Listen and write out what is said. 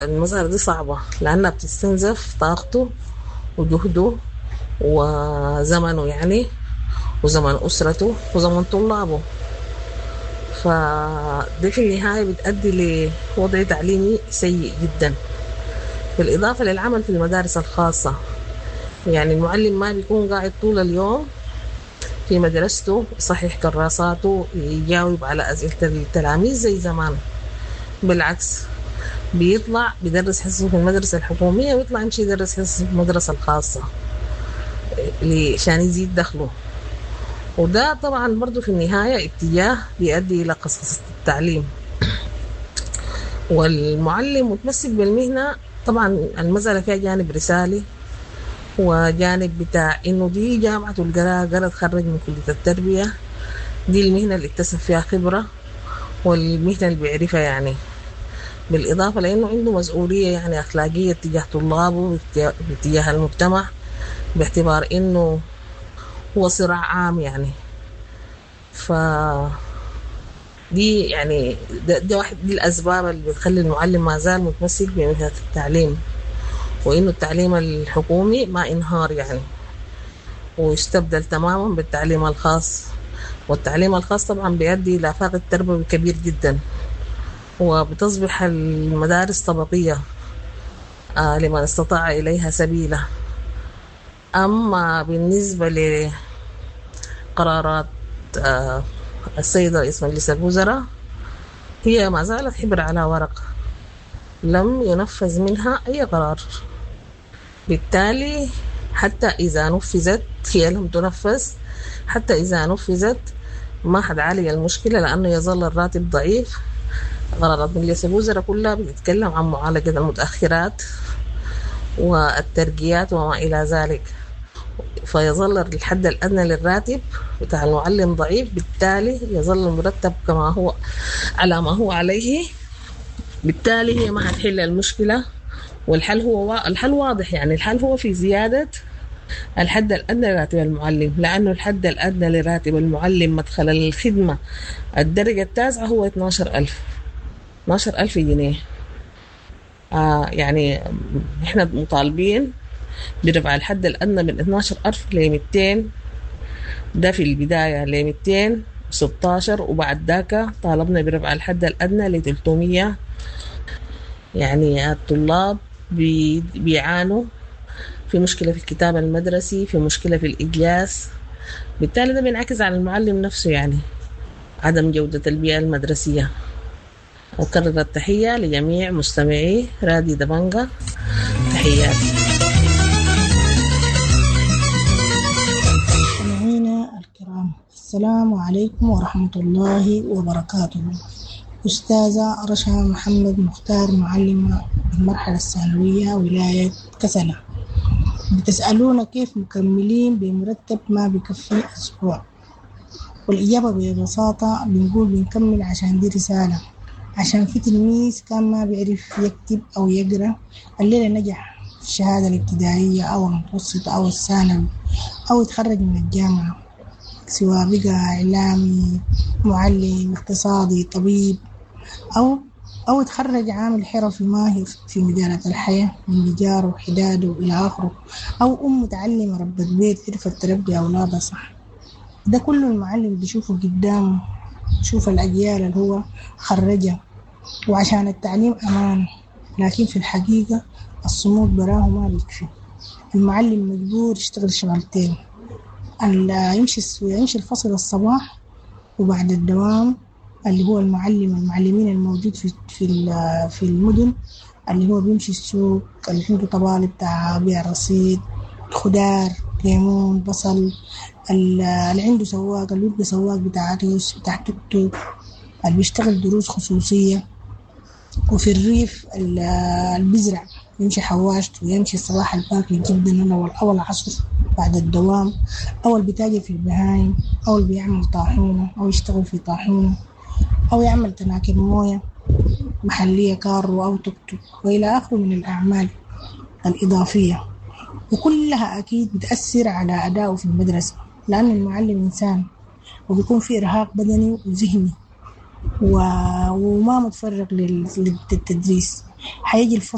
المسألة دي صعبة لأنها بتستنزف طاقته وجهده وزمنه يعني وزمن أسرته وزمن طلابه فدي في النهاية بتؤدي لوضع تعليمي سيء جدا بالإضافة للعمل في المدارس الخاصة يعني المعلم ما بيكون قاعد طول اليوم في مدرسته يصحح كراساته يجاوب على أسئلة التلاميذ زي زمان بالعكس بيطلع بيدرس حصصه في المدرسة الحكومية ويطلع يمشي يدرس حصصه في المدرسة الخاصة عشان يزيد دخله وده طبعا برضو في النهاية اتجاه بيؤدي إلى قصص التعليم والمعلم متمسك بالمهنة طبعا المسألة فيها جانب رسالي وجانب بتاع انه دي جامعة القراءة قرا تخرج من كلية التربية دي المهنة اللي اكتسب فيها خبرة والمهنة اللي بيعرفها يعني بالإضافة لأنه عنده مسؤولية يعني أخلاقية تجاه طلابه باتجاه المجتمع باعتبار إنه هو صراع عام يعني ف دي يعني ده, ده واحد دي الأسباب اللي بتخلي المعلم ما زال متمسك بمهنة التعليم وإنه التعليم الحكومي ما انهار يعني ويستبدل تماما بالتعليم الخاص والتعليم الخاص طبعا بيؤدي إلى فاقد تربوي كبير جدا وبتصبح المدارس طبقية آه لمن استطاع إليها سبيلا أما بالنسبة لقرارات آه السيد رئيس مجلس الوزراء هي ما زالت حبر على ورق لم ينفذ منها أي قرار بالتالي حتى إذا نفذت هي لم تنفذ حتى إذا نفذت ما حتعالج المشكلة لأنه يظل الراتب ضعيف قرارات مجلس الوزراء كلها بتتكلم عن معالجة المتأخرات والترقيات وما إلى ذلك فيظل الحد الأدنى للراتب بتاع المعلم ضعيف بالتالي يظل المرتب كما هو على ما هو عليه بالتالي هي ما حتحل المشكلة والحل هو الحل واضح يعني الحل هو في زيادة الحد الأدنى لراتب المعلم لأنه الحد الأدنى لراتب المعلم مدخل الخدمة الدرجة التاسعة هو 12000 12000 جنيه آه يعني احنا مطالبين برفع الحد الأدنى من 12000 ل 200 ده في البداية ل 216 وبعد ذاك طالبنا برفع الحد الأدنى ل 300 يعني الطلاب بي بيعانوا في مشكلة في الكتاب المدرسي في مشكلة في الإجلاس بالتالي ده بينعكس على المعلم نفسه يعني عدم جودة البيئة المدرسية أكرر التحية لجميع مستمعي رادي دبنجة تحياتي مستمعينا الكرام السلام عليكم ورحمة الله وبركاته أستاذة رشا محمد مختار معلمة المرحلة الثانوية ولاية كسلة بتسألونا كيف مكملين بمرتب ما بكفي أسبوع والإجابة ببساطة بنقول بنكمل عشان دي رسالة عشان في تلميذ كان ما بيعرف يكتب أو يقرأ الليلة نجح في الشهادة الابتدائية أو المتوسطة أو الثانوي أو يتخرج من الجامعة سواء بقى إعلامي معلم اقتصادي طبيب أو أو يتخرج عامل حرفي ماهر في مجالات الحياة من نجار وحداد وإلى آخره أو أم متعلمة ربة بيت عرفت تربي أولادها صح ده كله المعلم بيشوفه قدامه بيشوف الأجيال اللي هو خرجها وعشان التعليم أمانة لكن في الحقيقة الصمود براه ما بيكفي المعلم مجبور يشتغل شغلتين يمشي يمشي الفصل الصباح وبعد الدوام اللي هو المعلم المعلمين الموجود في في في المدن اللي هو بيمشي السوق اللي عنده طوالب بتاع بيع رصيد خضار ليمون بصل اللي عنده سواق اللي يبقى سواق بتاع ريس بتاع توك توك اللي بيشتغل دروس خصوصية وفي الريف اللي بيزرع يمشي حواشت ويمشي الصباح الباكر يجيب لنا أول عصر بعد الدوام أو اللي بيتاجر في البهايم أو اللي بيعمل طاحونة أو يشتغل في طاحونة أو يعمل تناكر موية محلية كارو أو توك توك وإلى آخره من الأعمال الإضافية وكلها أكيد بتأثر على أدائه في المدرسة لأن المعلم إنسان وبيكون في إرهاق بدني وذهني و... وما متفرغ للتدريس حيجي الفصل